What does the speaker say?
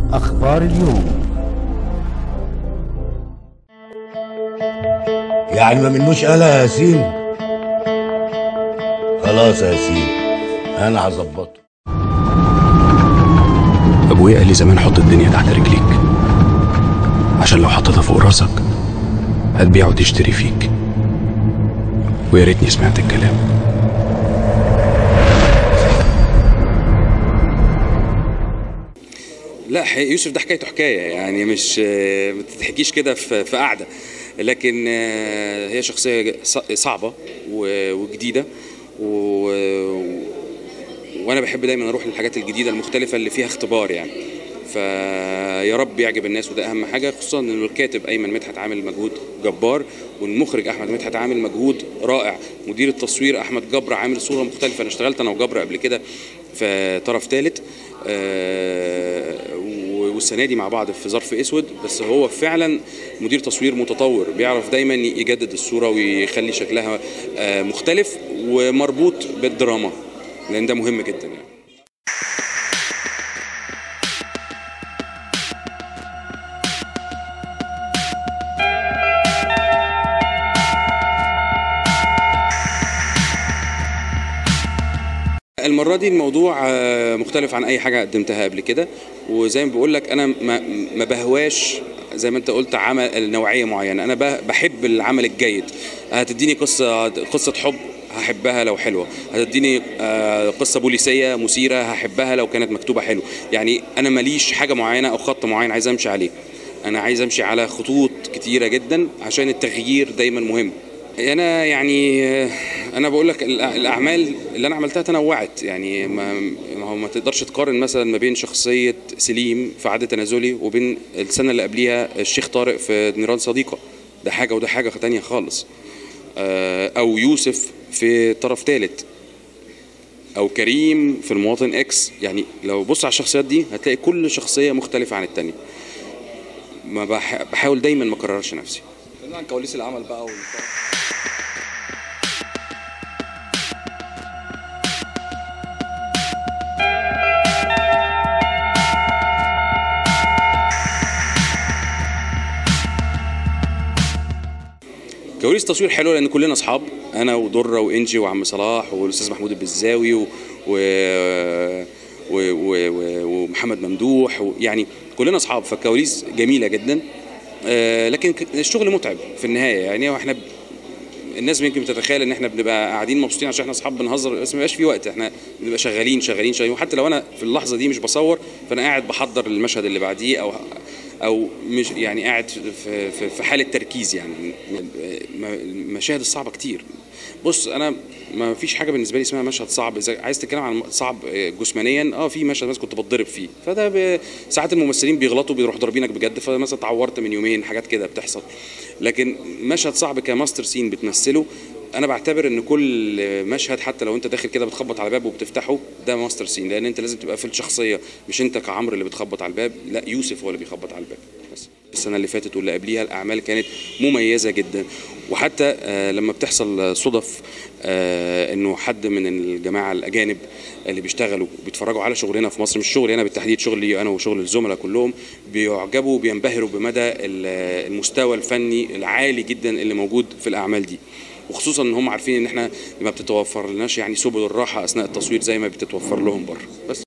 أخبار اليوم يعني ما منوش آلة يا ياسين خلاص يا ياسين انا هظبطه ابويا قال لي زمان حط الدنيا تحت رجليك عشان لو حطيتها فوق راسك هتبيع وتشتري فيك ويا ريتني سمعت الكلام لا حقيقي يوسف ده حكايته حكايه يعني مش ما تتحكيش كده في في قعده لكن آه، هي شخصيه ص- صعبه و- وجديده و... وانا بحب دايما اروح للحاجات الجديده المختلفه اللي فيها اختبار يعني فيا رب يعجب الناس وده اهم حاجه خصوصا ان الكاتب ايمن مدحت عامل مجهود جبار والمخرج احمد مدحت عامل مجهود رائع مدير التصوير احمد جبر عامل صوره مختلفه انا اشتغلت انا وجبر قبل كده في طرف ثالث والسنه دي مع بعض في ظرف اسود بس هو فعلا مدير تصوير متطور بيعرف دايما يجدد الصوره ويخلي شكلها آه، مختلف ومربوط بالدراما لان ده مهم جدا يعني المرة دي الموضوع آه، مختلف عن أي حاجة قدمتها قبل كده وزي ما بقول لك أنا ما, ما بهواش زي ما أنت قلت عمل نوعية معينة أنا ب- بحب العمل الجيد هتديني قصة قصة حب هحبها لو حلوة هتديني آه، قصة بوليسية مثيرة هحبها لو كانت مكتوبة حلو يعني أنا ماليش حاجة معينة أو خط معين عايز أمشي عليه أنا عايز أمشي على خطوط كتيرة جدا عشان التغيير دايما مهم انا يعني آه، انا بقول لك الأ- الاعمال اللي انا عملتها تنوعت يعني ما ما هو ما تقدرش تقارن مثلا ما بين شخصيه سليم في عهد تنازلي وبين السنه اللي قبليها الشيخ طارق في نيران صديقه ده حاجه وده حاجه تانية خالص آه، او يوسف في طرف ثالث او كريم في المواطن اكس يعني لو بص على الشخصيات دي هتلاقي كل شخصيه مختلفه عن التانية ما بح- بحاول دايما ما اكررش نفسي خلينا عن كواليس العمل بقى وال... كواليس تصوير حلوه لان كلنا اصحاب انا ودره وانجي وعم صلاح والاستاذ محمود البزاوي و... و... و... و... و... ومحمد ممدوح و... يعني كلنا اصحاب فالكواليس جميله جدا آه لكن ك- الشغل متعب في النهايه يعني واحنا ب... الناس يمكن بتتخيل ان احنا بنبقى قاعدين مبسوطين عشان احنا اصحاب بنهزر بس ما بيبقاش في وقت احنا بنبقى شغالين شغالين شغالين وحتى لو انا في اللحظه دي مش بصور فانا قاعد بحضر المشهد اللي بعديه او او مش يعني قاعد في في, في حاله تركيز يعني م- المشاهد الصعبه كتير بص انا ما فيش حاجه بالنسبه لي اسمها مشهد صعب اذا عايز تتكلم عن صعب جسمانيا اه في مشهد مثلا كنت بتضرب فيه فده ب- ساعات الممثلين بيغلطوا بيروحوا ضاربينك بجد فمثلا اتعورت من يومين حاجات كده بتحصل لكن مشهد صعب كماستر سين بتمثله انا بعتبر ان كل مشهد حتى لو انت داخل كده بتخبط على باب وبتفتحه ده ماستر سين لان انت لازم تبقى في الشخصيه مش انت كعمرو اللي بتخبط على الباب لا يوسف هو اللي بيخبط على الباب بس السنه اللي فاتت واللي قبليها الاعمال كانت مميزه جدا وحتى آه، لما بتحصل صدف آه، انه حد من الجماعه الاجانب اللي بيشتغلوا بيتفرجوا على شغلنا في مصر مش شغلي انا بالتحديد شغلي انا وشغل الزملاء كلهم بيعجبوا وبينبهروا بمدى ال- المستوى الفني العالي جدا اللي موجود في الاعمال دي وخصوصا ان هم عارفين ان احنا ما بتتوفر لناش يعني سبل الراحه اثناء التصوير زي ما بتتوفر لهم بره بس